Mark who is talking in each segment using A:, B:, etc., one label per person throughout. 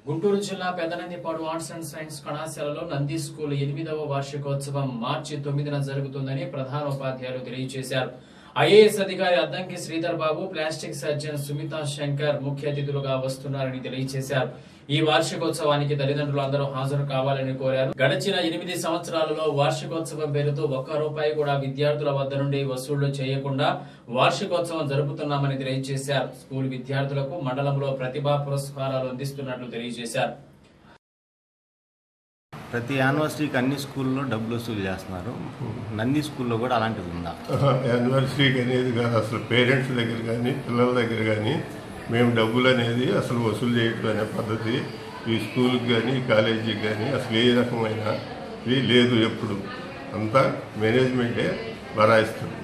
A: గుంటూరు జిల్లా Pedanandipadu arts and science కళాశాలలో Nandi school ఎనిమిదవ వార్షికోత్సవం మార్చి తొమ్మిదిన జరుగుతుందని ప్రధాన ఉపాధ్యాయులు తెలియజేశారు ఐఏఎస్ అధికారి అద్దంకి శ్రీధర్ బాబు ప్లాస్టిక్ సర్జన్ సుమితా శంకర్ ముఖ్య అతిథులుగా వస్తున్నారని తెలియజేశారు ఈ వార్షికోత్సవానికి తల్లిదండ్రులు అందరూ హాజరు కావాలని కోరారు గడిచిన ఎనిమిది సంవత్సరాలలో వార్షికోత్సవం పేరుతో ఒక్క రూపాయి కూడా విద్యార్థుల వద్ద నుండి వసూళ్లు చేయకుండా వార్షికోత్సవం జరుపుతున్నామని తెలియజేశారు స్కూల్ విద్యార్థులకు మండలంలో ప్రతిభా పురస్కారాలు అందిస్తున్నట్లు తెలియజేశారు
B: ప్రతి యానివర్సరీకి అన్ని స్కూల్లో డబ్బులు వసూలు చేస్తున్నారు నంది స్కూల్లో కూడా అలాంటిది ఉందా
C: యానివర్సరీకి అనేది కాదు అసలు పేరెంట్స్ దగ్గర కానీ పిల్లల దగ్గర కానీ మేము డబ్బులు అనేది అసలు వసూలు చేయటం అనే పద్ధతి ఈ స్కూల్కి కానీ కాలేజీకి కానీ అసలు ఏ రకమైన ఇది లేదు ఎప్పుడు అంతా మేనేజ్మెంటే బరాయిస్తుంది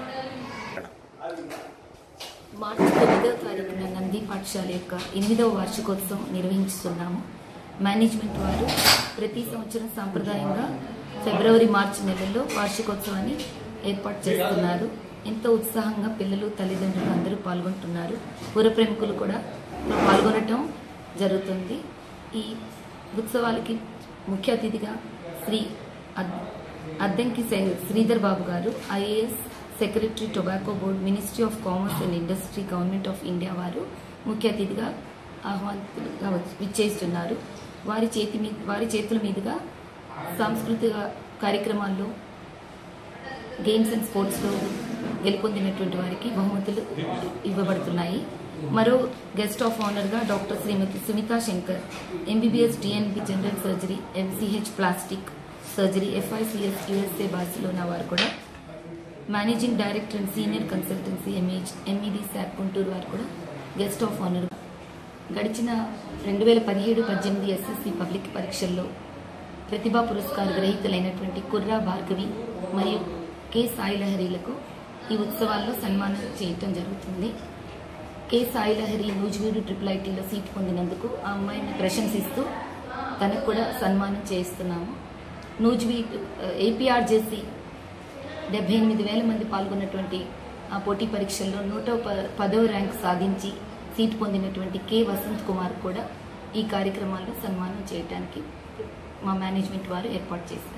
D: మార్చి తొమ్మిదవ తారీఖున నంది పాఠశాల యొక్క ఎనిమిదవ వార్షికోత్సవం నిర్వహించుతున్నాము మేనేజ్మెంట్ వారు ప్రతి సంవత్సరం సాంప్రదాయంగా ఫిబ్రవరి మార్చి నెలల్లో వార్షికోత్సవాన్ని ఏర్పాటు చేస్తున్నారు ఎంతో ఉత్సాహంగా పిల్లలు తల్లిదండ్రులు అందరూ పాల్గొంటున్నారు పుర ప్రముఖులు కూడా పాల్గొనటం జరుగుతుంది ఈ ఉత్సవాలకి ముఖ్య అతిథిగా శ్రీ అద్- Addanki Shri- Sridhar Babu garu IAS secretary tobacco board ministry of commerce and industry government of India వారు ముఖ్య అతిథిగా ఆహ్వానితులుగా వచ్చి- విచ్చేస్తున్నారు వారి చేతి మీ వారి చేతుల మీదుగా సాంస్కృతిక కార్యక్రమాల్లో గేమ్స్ అండ్ స్పోర్ట్స్లో గెలుపొందినటువంటి వారికి బహుమతులు ఇవ్వబడుతున్నాయి మరో గెస్ట్ ఆఫ్ ఆనర్గా doctor Srimati Sumitha Shankar MBBS DNB general surgery MCH plastic surgery FICS USA Barcelona వారు కూడా managing director and senior consultancy MEH MED శాప్ గుంటూరు వారు కూడా గెస్ట్ ఆఫ్ ఆనర్ గడిచిన రెండు వేల పదిహేడు పద్దెనిమిది ఎస్ఎస్సి పబ్లిక్ పరీక్షల్లో ప్రతిభా పురస్కార గ్రహీతలైనటువంటి కుర్రా భార్గవి మరియు కె సాయి లహరీలకు ఈ ఉత్సవాల్లో సన్మానం చేయటం జరుగుతుంది కె సాయి లహరి నూజివీడు ట్రిపుల్ ఐటీలో సీట్ పొందినందుకు ఆ అమ్మాయిని ప్రశంసిస్తూ తనకు కూడా సన్మానం చేస్తున్నాము నూజివీడు ఏపీఆర్ చేసి డెబ్బై ఎనిమిది వేల మంది పాల్గొన్నటువంటి ఆ పోటీ పరీక్షల్లో నూట ప- పదవ ర్యాంక్ సాధించి సీట్ పొందినటువంటి కె వసంత్ కుమార్ కూడా ఈ కార్యక్రమాల్లో సన్మానం చేయడానికి మా మేనేజ్మెంట్ వారు ఏర్పాటు చేశారు